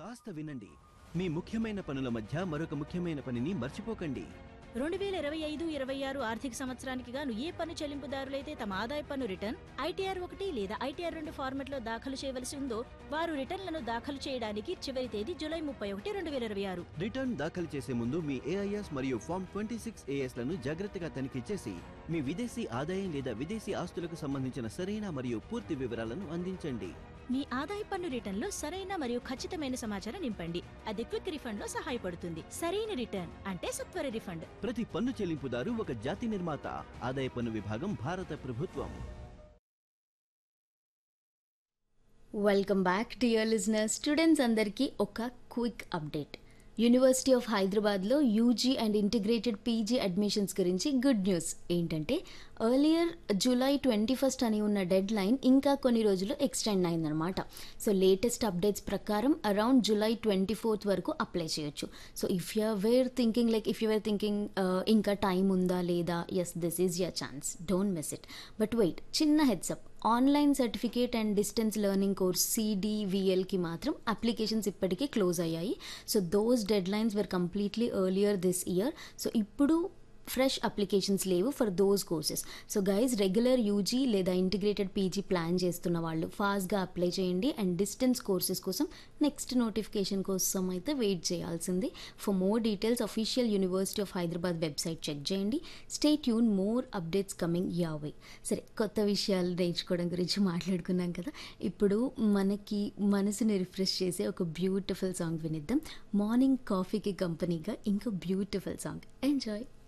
కాస్త వినండి మీ ముఖ్యమైన పనుల మధ్య మరొక ముఖ్యమైన పనిని మర్చిపోకండి రెండు వేల ఇరవై ఐదు ఇరవై ఆరు ఆర్థిక సంవత్సరానికి గాను ఏ పన్ను చెల్లింపుదారులైతే తమ ఆదాయ పన్ను రిటర్న్ ఐటీఆర్ ఒకటి లేదా ఐటీఆర్ రెండు ఫార్మెట్లో దాఖలు చేయవలసి ఉందో వారు రిటర్న్లను దాఖలు చేయడానికి చివరి తేదీ జూలై ముప్పై ఒకటి రెండు వేల ఇరవై ఆరు రిటర్న్ దాఖలు చేసే ముందు మీ ఏఐఎస్ మరియు ఫామ్ ట్వంటీ సిక్స్ లను జాగ్రత్తగా తనిఖీ చేసి మీ విదేశీ ఆదాయం లేదా విదేశీ ఆస్తులకు సంబంధించిన సరైన మరియు పూర్తి వివరాలను అందించండి మీ ఆదాయ పన్ను రిటర్న్లో సరైన మరియు ఖచ్చితమైన సమాచారం నింపండి అది క్విక్ రిఫండ్ లో సహాయపడుతుంది సరైన రిటర్న్ అంటే సత్వర రిఫండ్ ప్రతి పన్ను చెల్లింపుదారు ఒక జాతి నిర్మాత ఆదాయ పన్ను విభాగం భారత ప్రభుత్వం welcome back dear listener students అందరికీ ఒక క్విక్ అప్డేట్ యూనివర్సిటీ ఆఫ్ హైదరాబాద్లో UG and integrated PG admissions గురించి గుడ్ న్యూస్ ఏంటంటే ఎర్లియర్ జూలై ట్వంటీ ఫస్ట్ అని ఉన్న డెడ్ లైన్ ఇంకా కొన్ని రోజులు ఎక్స్టెండ్ అయిందనమాట సో లేటెస్ట్ అప్డేట్స్ ప్రకారం అరౌండ్ జూలై ట్వంటీ ఫోర్త్ వరకు అప్లై చేయొచ్చు so if you were thinking like if you were thinking ఇంకా టైం ఉందా లేదా yes this is your chance don't miss it but wait చిన్న heads up online certificate and distance learning course సిడివిఎల్కి మాత్రం applications ఇప్పటికే close అయ్యాయి so those deadlines were completely earlier this year so ఇప్పుడు fresh applications లేవు for those courses so guys regular UG లేదా integrated PG plan చేస్తున్న వాళ్ళు ఫాస్ట్గా అప్లై చేయండి అండ్ డిస్టెన్స్ కోర్సెస్ కోసం నెక్స్ట్ నోటిఫికేషన్ కోసం అయితే వెయిట్ చేయాల్సింది for more details official university of Hyderabad website check చేయండి stay tune more updates coming your way సరే కొత్త విషయాలు నేర్చుకోవడం గురించి మాట్లాడుకున్నాం కదా ఇప్పుడు మనకి మనసుని రిఫ్రెష్ చేసే ఒక బ్యూటిఫుల్ సాంగ్ వినిద్దాం మార్నింగ్ కాఫీకి కంపెనీగా ఇంకో బ్యూటిఫుల్ సాంగ్ ఎంజాయ్